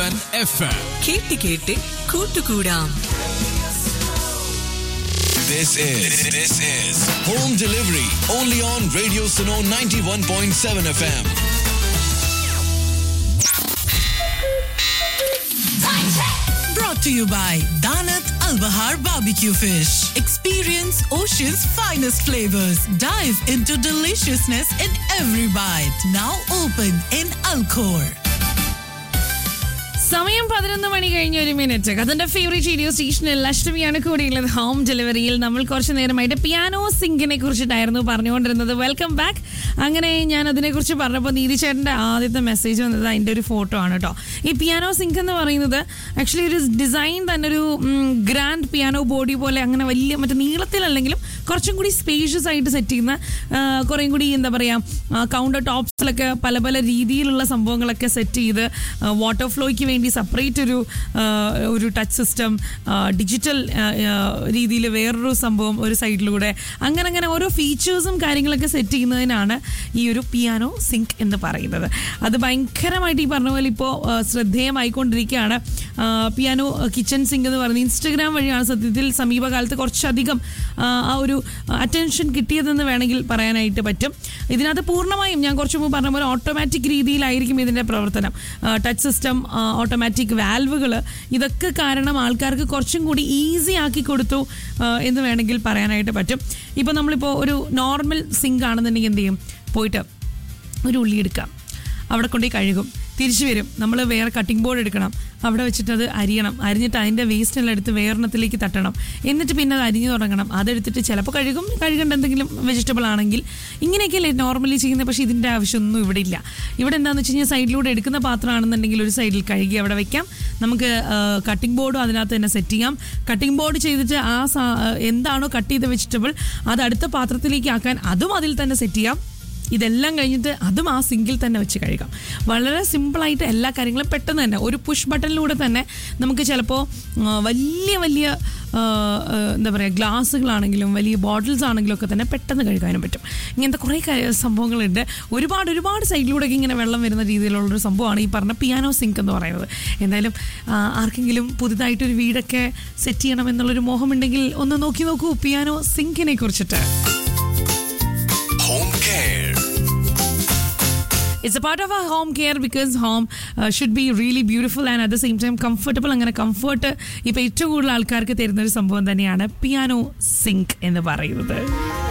Seven F M കേട്ട് കേട്ട് കൂട്ടുകൂടാം This is this is home delivery only on Radio Suno 91.7 FM. Brought to you by Danat Al Bahar Barbecue Fish. Experience ocean's finest flavors. Dive into deliciousness in every bite. Now open in Alcor. സമയം പതിനൊന്ന് മണി കഴിഞ്ഞ ഒരു minute അതിന്റെ favourite radio സ്റ്റേഷനിൽ അഷ്ടമിയാണ് കൂടിയുള്ളത് home ഡെലിവറിയിൽ നമ്മൾ കുറച്ച് നേരമായിട്ട് piano സിങ്കിനെ കുറിച്ചിട്ടായിരുന്നു പറഞ്ഞുകൊണ്ടിരുന്നത് വെൽക്കം ബാക്ക് അങ്ങനെ ഞാൻ അതിനെക്കുറിച്ച് പറഞ്ഞപ്പോൾ നീതി ചേട്ടൻ്റെ ആദ്യത്തെ മെസ്സേജ് വന്നത് അതിൻ്റെ ഒരു ഫോട്ടോ ആണ് കേട്ടോ ഈ പിയാനോ സിങ്ക് എന്ന് പറയുന്നത് ആക്ച്വലി ഒരു ഡിസൈൻ തന്നെ ഒരു ഗ്രാൻഡ് പിയാനോ ബോഡി പോലെ അങ്ങനെ വലിയ മറ്റേ നീളത്തിലല്ലെങ്കിലും കുറച്ചും കൂടി സ്പേഷ്യസ് ആയിട്ട് സെറ്റ് ചെയ്യുന്ന ആ, കുറേയും കൂടി എന്താ പറയുക കൗണ്ടർ ടോപ്സിലൊക്കെ പല പല രീതിയിലുള്ള സംഭവങ്ങളൊക്കെ സെറ്റ് ചെയ്ത് വാട്ടർ ഫ്ലോയ്ക്ക് വേണ്ടി സെപ്പറേറ്റ് ഒരു ആ, ഒരു ടച്ച് സിസ്റ്റം ഡിജിറ്റൽ രീതിയിൽ വേറൊരു സംഭവം ഒരു സൈഡിലൂടെ അങ്ങനെ അങ്ങനെ ഓരോ ഫീച്ചേഴ്സും കാര്യങ്ങളൊക്കെ സെറ്റ് ചെയ്യുന്നതിനാണ് ഈ ഒരു പിയാനോ സിങ്ക് എന്ന് പറയുന്നത് അത് ഭയങ്കരമായിട്ട് ഈ പറഞ്ഞ പോലെ ഇപ്പോൾ ശ്രദ്ധേയമായിക്കൊണ്ടിരിക്കുകയാണ് പിയാനോ കിച്ചൺ സിങ്ക് എന്ന് പറയുന്നത് ഇൻസ്റ്റഗ്രാം വഴിയാണ് സത്യത്തിൽ സമീപകാലത്ത് കുറച്ചധികം ആ, ആ ഒരു അറ്റൻഷൻ കിട്ടിയതെന്ന് വേണമെങ്കിൽ പറയാനായിട്ട് പറ്റും ഇതിനകത്ത് പൂർണ്ണമായും ഞാൻ കുറച്ച് മുമ്പ് പറഞ്ഞ പോലെ ഓട്ടോമാറ്റിക് രീതിയിലായിരിക്കും ഇതിൻ്റെ പ്രവർത്തനം ടച്ച് സിസ്റ്റം ഓട്ടോമാറ്റിക് വാൽവുകൾ ഇതൊക്കെ കാരണം ആൾക്കാർക്ക് കുറച്ചും കൂടി ഈസി ആക്കി കൊടുത്തു ആ, എന്ന് വേണമെങ്കിൽ പറയാനായിട്ട് പറ്റും ഇപ്പോൾ നമ്മളിപ്പോൾ ഒരു നോർമൽ സിങ്ക് ആണെന്നുണ്ടെങ്കിൽ എന്ത് ചെയ്യും പോയിട്ട് ഒരു ഉള്ളി എടുക്കാം അവിടെ കൊണ്ടുപോയി കഴുകും തിരിച്ചു വരും നമ്മൾ വേറെ കട്ടിംഗ് ബോർഡ് എടുക്കണം അവിടെ വെച്ചിട്ട് അത് അരിയണം അരിഞ്ഞിട്ട് അതിൻ്റെ വേസ്റ്റ് എല്ലാം എടുത്ത് വേറെണ്ണത്തിലേക്ക് തട്ടണം എന്നിട്ട് പിന്നെ അത് അരിഞ്ഞു തുടങ്ങണം അതെടുത്തിട്ട് ചിലപ്പോൾ കഴുകും കഴുകേണ്ട എന്തെങ്കിലും വെജിറ്റബിൾ ആണെങ്കിൽ ഇങ്ങനെയൊക്കെയല്ലേ നോർമലി ചെയ്യുന്നത് പക്ഷേ ഇതിൻ്റെ ആവശ്യമൊന്നും ഇവിടെ ഇല്ല ഇവിടെ എന്താണെന്ന് വെച്ച് കഴിഞ്ഞാൽ സൈഡിലൂടെ എടുക്കുന്ന പാത്രമാണെന്നുണ്ടെങ്കിൽ ഒരു സൈഡിൽ കഴുകി അവിടെ വെക്കാം നമുക്ക് കട്ടിംഗ് ബോർഡും അതിനകത്ത് തന്നെ സെറ്റ് ചെയ്യാം കട്ടിംഗ് ബോർഡ് ചെയ്തിട്ട് ആ സാ- എന്താണോ കട്ട് ചെയ്ത വെജിറ്റബിൾ അത് അടുത്ത പാത്രത്തിലേക്ക് ആക്കാൻ അതും അതിൽ തന്നെ സെറ്റ് ചെയ്യാം ഇതെല്ലാം കഴിഞ്ഞിട്ട് അതും ആ സിങ്കിൽ തന്നെ വെച്ച് കഴുകാം വളരെ സിമ്പിളായിട്ട് എല്ലാ കാര്യങ്ങളും പെട്ടെന്ന് തന്നെ ഒരു പുഷ് ബട്ടണിലൂടെ തന്നെ നമുക്ക് ചിലപ്പോൾ ആ, വലിയ വലിയ ആ, ആ, എന്താ പറയുക ഗ്ലാസ്സുകളാണെങ്കിലും വലിയ ബോട്ടിൽസ് ആണെങ്കിലും ഒക്കെ തന്നെ പെട്ടെന്ന് കഴുകാനും പറ്റും ഇങ്ങനത്തെ കുറേ കാ- സംഭവങ്ങളുണ്ട് ഒരുപാട് ഒരുപാട് സൈഡിലൂടെയൊക്കെ ഇങ്ങനെ വെള്ളം വരുന്ന രീതിയിലുള്ളൊരു സംഭവമാണ് ഈ പറഞ്ഞ പിയാനോ സിങ്ക് എന്ന് പറയുന്നത് എന്തായാലും ആ, ആർക്കെങ്കിലും പുതുതായിട്ടൊരു വീടൊക്കെ സെറ്റ് ചെയ്യണം എന്നുള്ളൊരു മോഹമുണ്ടെങ്കിൽ ഒന്ന് നോക്കി നോക്കൂ പിയാനോ സിങ്കിനെ കുറിച്ചിട്ട് Home care. It's a part of our home care because home uh, should be really beautiful and at the same time comfortable. അങ്ങനെ കംഫർട്ട് ഇപ്പൊ ഏറ്റവും കൂടുതൽ ആൾക്കാർക്ക് തരുന്ന ഒരു സംഭവം തന്നെയാണ് പിയാനോ സിങ്ക് എന്ന് പറയുന്നത്